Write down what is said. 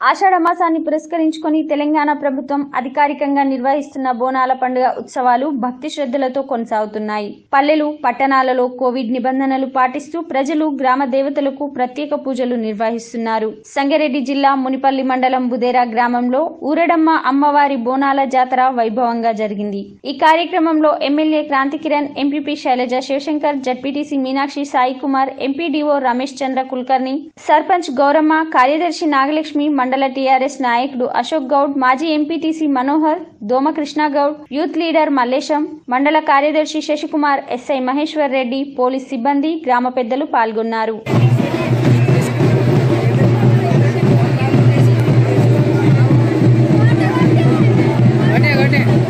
ఆషాఢ మాసాన్ని పురస్కరించుకొని తెలంగాణ ప్రభుత్వం అధికారికంగా నిర్వహిస్తున్న బోనాల పండుగ ఉత్సవాలు భక్తి శ్రద్ధలతో కొనసాగుతున్నాయి పల్లెలు పట్టణాలలో కోవిడ్ నిబంధనలు పాటిస్తూ ప్రజలు గ్రామ దేవతలకు ప్రత్యేక పూజలు నిర్వహిస్తున్నారు సంగారెడ్డి జిల్లా మునిపల్లి మండలం బుదేరా గ్రామంలో ఊరడమ్మ అమ్మవారి బోనాల జాతర వైభవంగా జరిగింది ఈ కార్యక్రమంలో MLA Kranthi Kiran MPP Sailaja Sivashankar ZPTC Meenakshi Sai Kumar MPDO Ramesh Chandra Kulkarni sarpanch Gowramma కార్యదర్శి నాగలక్ష్మి మండల టీఆర్ఎస్ నాయకుడు అశోక్ గౌడ్ మాజీ ఎంపీటీసీ మనోహర్ దోమ కృష్ణగౌడ్ యూత్ లీడర్ మల్లేశం మండల కార్యదర్శి శశికుమార్ ఎస్ఐ మహేశ్వర్ రెడ్డి పోలీస్ సిబ్బంది గ్రామ పెద్దలు పాల్గొన్నారు కొట్టే కొట్టే